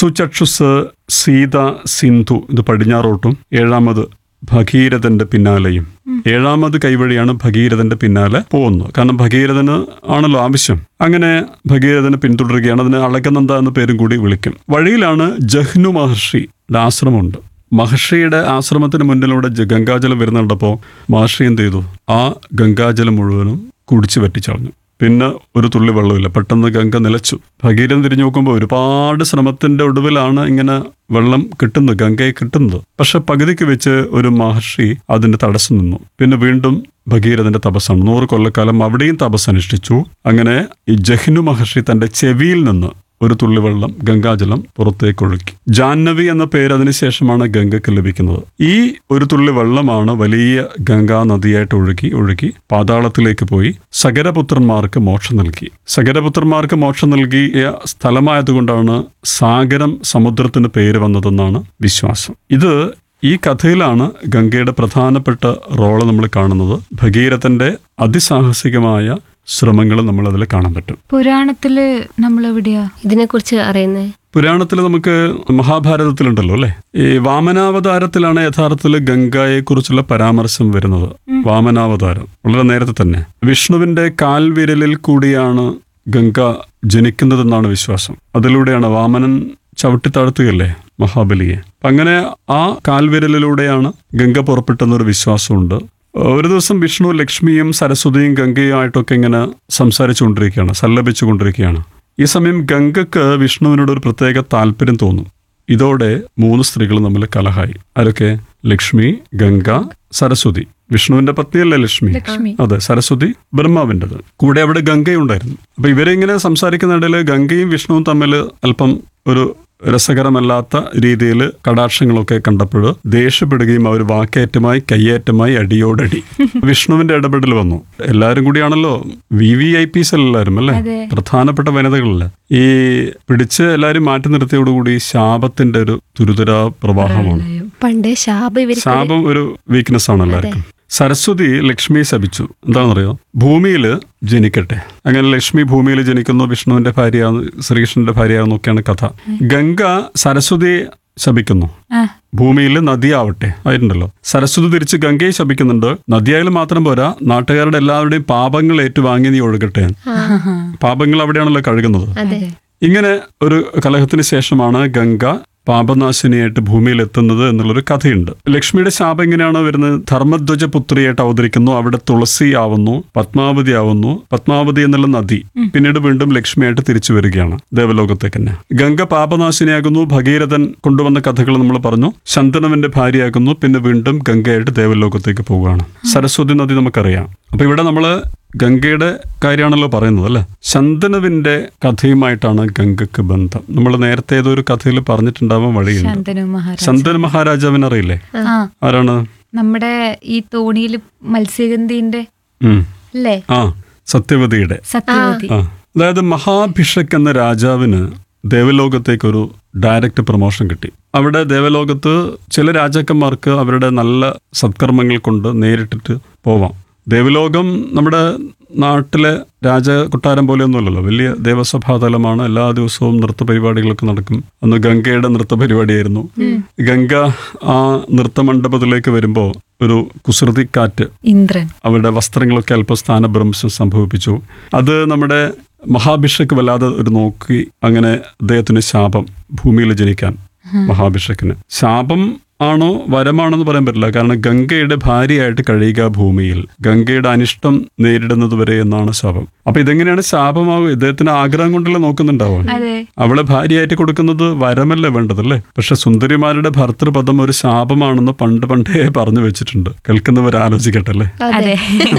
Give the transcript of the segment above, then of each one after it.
സുചക്ഷുസ് സീത സിന്ധു ഇത് പടിഞ്ഞാറോട്ടും ഏഴാമത് ഭഗീരഥന്റെ പിന്നാലെയും ഏഴാമത് കൈവഴിയാണ് ഭഗീരഥന്റെ പിന്നാലെ പോകുന്നത് കാരണം ഭഗീരഥന് ആണല്ലോ ആവശ്യം അങ്ങനെ ഭഗീരഥനെ പിന്തുടരുകയാണ് അതിന് അളകനന്ദ എന്ന പേരും കൂടി വിളിക്കും വഴിയിലാണ് ജഹ്നു മഹർഷിയുടെ ആശ്രമമുണ്ട് മഹർഷിയുടെ ആശ്രമത്തിന് മുന്നിലൂടെ ജ- ഗംഗാജലം വരുന്നുണ്ടപ്പോൾ മഹർഷി എന്ത് ചെയ്തു ആ ഗംഗാജലം മുഴുവനും കുടിച്ചു പറ്റിച്ചളഞ്ഞു പിന്നെ ഒരു തുള്ളി വെള്ളമില്ല പെട്ടെന്ന് ഗംഗ നിലച്ചു ഭഗീരഥൻ തിരിഞ്ഞു നോക്കുമ്പോൾ ഒരുപാട് ശ്രമത്തിന്റെ ഒടുവിലാണ് ഇങ്ങനെ വെള്ളം കിട്ടുന്നത് ഗംഗയെ കിട്ടുന്നത് പക്ഷെ പകുതിക്ക് വെച്ച് ഒരു മഹർഷി അതിന്റെ തടസ്സം നിന്നു പിന്നെ വീണ്ടും ഭഗീരഥന്റെ തപസ്സാണ് നൂറ് കൊല്ലക്കാലം അവിടെയും തപസ് അനുഷ്ഠിച്ചു അങ്ങനെ ഈ ജഹ്നു മഹർഷി തന്റെ ചെവിയിൽ നിന്ന് ഒരു തുള്ളി വെള്ളം ഗംഗാജലം പുറത്തേക്ക് ഒഴുക്കി ജാഹ്നവി എന്ന പേര് അതിനുശേഷമാണ് ഗംഗയ്ക്ക് ലഭിക്കുന്നത് ഈ ഒരു തുള്ളി വെള്ളമാണ് വലിയ ഗംഗാ നദിയായിട്ട് ഒഴുകി ഒഴുകി പാതാളത്തിലേക്ക് പോയി സഗരപുത്രന്മാർക്ക് മോക്ഷം നൽകി സഗരപുത്രന്മാർക്ക് മോക്ഷം നൽകിയ സ്ഥലമായതുകൊണ്ടാണ് സാഗരം സമുദ്രത്തിന് പേര് വന്നതെന്നാണ് വിശ്വാസം ഇത് ഈ കഥയിലാണ് ഗംഗയുടെ പ്രധാനപ്പെട്ട റോള് നമ്മൾ കാണുന്നത് ഭഗീരഥന്റെ അതിസാഹസികമായ ശ്രമങ്ങൾ നമ്മൾ അതിൽ കാണാൻ പറ്റും പുരാണത്തില് നമ്മൾ എവിടെയാ ഇതിനെക്കുറിച്ച് അറിയുന്നേ പുരാണത്തിൽ നമുക്ക് മഹാഭാരതത്തിലുണ്ടല്ലോ അല്ലെ ഈ വാമനാവതാരത്തിലാണ് യഥാർത്ഥത്തിൽ ഗംഗയെ കുറിച്ചുള്ള പരാമർശം വരുന്നത് വാമനാവതാരം വളരെ നേരത്തെ തന്നെ വിഷ്ണുവിന്റെ കാൽവിരലിൽ കൂടിയാണ് ഗംഗ ജനിക്കുന്നതെന്നാണ് വിശ്വാസം അതിലൂടെയാണ് വാമനൻ ചവിട്ടിത്താഴ്ത്തുകയല്ലേ മഹാബലിയെ അപ്പൊ അങ്ങനെ ആ കാൽവിരലിലൂടെയാണ് ഗംഗ പുറപ്പെട്ടെന്നൊരു വിശ്വാസമുണ്ട് ഒരു ദിവസം വിഷ്ണു ലക്ഷ്മിയും സരസ്വതിയും ഗംഗയുമായിട്ടൊക്കെ ഇങ്ങനെ സംസാരിച്ചുകൊണ്ടിരിക്കുകയാണ് സല്ലപിച്ചുകൊണ്ടിരിക്കുകയാണ് ഈ സമയം ഗംഗക്ക് വിഷ്ണുവിനോട് ഒരു പ്രത്യേക താല്പര്യം തോന്നും ഇതോടെ മൂന്ന് സ്ത്രീകൾ തമ്മിൽ കലഹായി ആരൊക്കെ ലക്ഷ്മി ഗംഗ സരസ്വതി വിഷ്ണുവിന്റെ പത്നിയല്ലേ ലക്ഷ്മി ലക്ഷ്മി അതെ സരസ്വതി ബ്രഹ്മാവിൻ്റെത് കൂടെ അവിടെ ഗംഗയുണ്ടായിരുന്നു അപ്പൊ ഇവരെ ഇങ്ങനെ സംസാരിക്കുന്നിടയിൽ ഗംഗയും വിഷ്ണുവും തമ്മിൽ അല്പം ഒരു രസകരമല്ലാത്ത രീതിയിൽ കടാക്ഷങ്ങളൊക്കെ കണ്ടപ്പോൾ ദേഷ്യപ്പെടുകയും അവർ വാക്കേറ്റമായി കയ്യേറ്റമായി അടിയോടടി വിഷ്ണുവിന്റെ ഇടപെടൽ വന്നു എല്ലാവരും കൂടിയാണല്ലോ വി വി ഐ പിസ് എല്ലാവരും അല്ലേ അതെ. പ്രധാനപ്പെട്ട വനിതകളല്ലേ ഈ പിടിച്ച് എല്ലാവരും മാറ്റി നിർത്തിയോടുകൂടി ശാപത്തിന്റെ ഒരു തുരുതുര പ്രവാഹമാണ് പണ്ട് ശാപം ഇവർ ശാപം ഒരു വീക്ക്നെസ് ആണ് എല്ലാവർക്കും സരസ്വതി ലക്ഷ്മിയെ ശപിച്ചു എന്താണെന്നറിയോ ഭൂമിയിൽ ജനിക്കട്ടെ അങ്ങനെ ലക്ഷ്മി ഭൂമിയിൽ ജനിക്കുന്നു വിഷ്ണുവിന്റെ ഭാര്യയാണ് ശ്രീകൃഷ്ണന്റെ ഭാര്യയാണെന്നൊക്കെയാണ് കഥ ഗംഗ സരസ്വതിയെ ശപിക്കുന്നു ആ ഭൂമിയിൽ നദിയാവട്ടെ ആയിട്ടുണ്ടല്ലോ സരസ്വതി തിരിച്ച് ഗംഗയെ ശപിക്കുന്നുണ്ട് നദിയായാലും മാത്രം പോരാ നാട്ടുകാരുടെ എല്ലാവരുടെയും പാപങ്ങൾ ഏറ്റുവാങ്ങി നീ ഒഴുകട്ടെ പാപങ്ങൾ അവിടെയാണല്ലോ കഴുകുന്നത് അതെ ഇങ്ങനെ ഒരു കലഹത്തിന് ശേഷമാണ് ഗംഗ പാപനാശിനിയായിട്ട് ഭൂമിയിൽ എത്തുന്നത് എന്നുള്ളൊരു കഥയുണ്ട് ലക്ഷ്മിയുടെ ശാപം എങ്ങനെയാണ് വരുന്നത് ധർമ്മധ്വജ പുത്രിയായിട്ട് അവതരിക്കുന്നു അവിടെ തുളസി ആവുന്നു പത്മാവതി ആവുന്നു പത്മാവതി എന്നുള്ള നദി പിന്നീട് വീണ്ടും ലക്ഷ്മിയായിട്ട് തിരിച്ചു വരികയാണ് ദേവലോകത്തേക്ക് തന്നെ ഗംഗ പാപനാശിനിയാകുന്നു ഭഗീരഥൻ കൊണ്ടുവന്ന കഥകൾ നമ്മൾ പറഞ്ഞു ശന്തനുവിന്റെ ഭാര്യയാകുന്നു പിന്നെ വീണ്ടും ഗംഗയായിട്ട് ദേവലോകത്തേക്ക് പോവുകയാണ് സരസ്വതി നദി നമുക്കറിയാം അപ്പൊ ഇവിടെ നമ്മള് ഗംഗയുടെ കാര്യമാണല്ലോ പറയുന്നത് അല്ലെ ശന്തനുവിന്റെ കഥയുമായിട്ടാണ് ഗംഗക്ക് ബന്ധം നമ്മൾ നേരത്തെ ഏതോ ഒരു കഥയിൽ പറഞ്ഞിട്ടുണ്ടാവാൻ വഴിയുണ്ട് ശന്തനു മഹാരാജ് ശന്തൻ മഹാരാജാവിനെ അറിയില്ലേ ആ ആരാണ് നമ്മുടെ ഈ തോണിയിൽ മത്സ്യഗന്ധിന്റെ ഉം. അല്ലേ ആ സത്യവതിയുടെ സത്യവതി ആ അതായത് മഹാഭിഷക് എന്ന രാജാവിന് ദേവലോകത്തേക്ക് ഒരു ഡയറക്റ്റ് പ്രൊമോഷൻ കിട്ടി അവിടെ ദേവലോകത്ത് ചില രാജാക്കന്മാർക്ക് അവരുടെ നല്ല സത്കർമ്മങ്ങൾ കൊണ്ട് നേരിട്ടിട്ട് പോവാം ദേവലോകം നമ്മുടെ നാട്ടിലെ രാജകൊട്ടാരം പോലെയൊന്നുമല്ലല്ലോ വലിയ ദേവസഭാതലമാണ് എല്ലാ ദിവസവും നൃത്ത പരിപാടികളൊക്കെ നടക്കും അന്ന് ഗംഗയുടെ നൃത്ത പരിപാടിയായിരുന്നു ഗംഗ ആ നൃത്തമണ്ഡപത്തിലേക്ക് വരുമ്പോൾ ഒരു കുസൃതിക്കാറ്റ് ഇന്ദ്രൻ അവരുടെ വസ്ത്രങ്ങളൊക്കെ അല്പം സ്ഥാനഭ്രംശം സംഭവിപ്പിച്ചു അത് നമ്മുടെ മഹാഭിഷക്ക് വല്ലാതെ ഒരു നോക്കി അങ്ങനെ അദ്ദേഹത്തിന് ശാപം ഭൂമിയിൽ ജനിക്കാൻ മഹാഭിഷക്കിന് ശാപം ആണോ വരമാണെന്ന് പറയാൻ പറ്റില്ല കാരണം ഗംഗയുടെ ഭാര്യയായിട്ട് കഴിയുക ഭൂമിയിൽ ഗംഗയുടെ അനിഷ്ടം നേരിടുന്നത് വരെ എന്നാണ് ശാപം അപ്പൊ ഇതെങ്ങനെയാണ് ശാപമാവുക ഇദ്ദേഹത്തിന് ആഗ്രഹം കൊണ്ടല്ലേ നോക്കുന്നുണ്ടാവുക അതെ അവളെ ഭാര്യയായിട്ട് കൊടുക്കുന്നത് വരമല്ലേ വേണ്ടതല്ലേ പക്ഷെ സുന്ദരിമാരുടെ ഭർത്തൃപദം ഒരു ശാപമാണെന്ന് പണ്ട് പണ്ടേ പറഞ്ഞു വെച്ചിട്ടുണ്ട് കേൾക്കുന്നവർ ആലോചിക്കട്ടെ അല്ലേ അതെ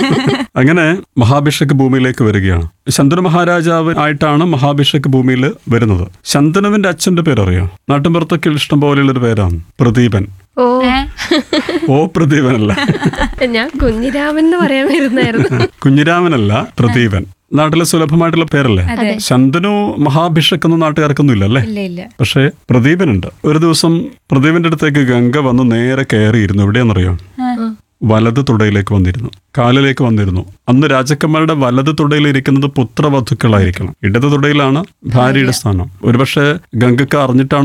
അങ്ങനെ മഹാഭിഷക്ക് ഭൂമിയിലേക്ക് വരികയാണ് ശന്തനു മഹാരാജാവ് ആയിട്ടാണ് മഹാഭിഷക്ക് ഭൂമിയിൽ വരുന്നത് ശന്തനുവിന്റെ അച്ഛന്റെ പേരറിയോ നാട്ടിൻപുറത്തൊക്കെ ഇഷ്ടം പോലെയുള്ള ഒരു പേരാണ് പ്രദീപൻ ഓ ഏ? ഓ പ്രദീപനല്ല ഞാൻ കുഞ്ഞിരാമൻ എന്ന് പറയാൻ വരുന്നായിരുന്നു കുഞ്ഞിരാമനല്ല പ്രദീപൻ നാട്ടിലെ സുലഭമായിട്ടുള്ള പേരല്ലേ ശന്തനു മഹാഭിഷക് എന്ന നാട്ടുകാർക്കൊന്നും ഇല്ലല്ലേ ഇല്ല ഇല്ല പക്ഷേ പ്രദീപനുണ്ട് ഒരു ദിവസം പ്രദീപന്റെ അടുത്തേക്ക് ഗംഗ വന്ന് നേരെ കയറിയിരുന്നു എവിടെയാണെന്നറിയോ ആ. വലത് തുടയിലേക്ക് വന്നിരുന്നു കാലിലേക്ക് വന്നിരുന്നു അന്ന് രാജാക്കന്മാരുടെ വലത് തുടയിൽ ഇരിക്കുന്നത് പുത്രവധുക്കളായിരിക്കണം ഇടത് തുടയിലാണ് ഭാര്യയുടെ സ്ഥാനം ഒരുപക്ഷെ ഗംഗക്ക് അറിഞ്ഞിട്ടാണ്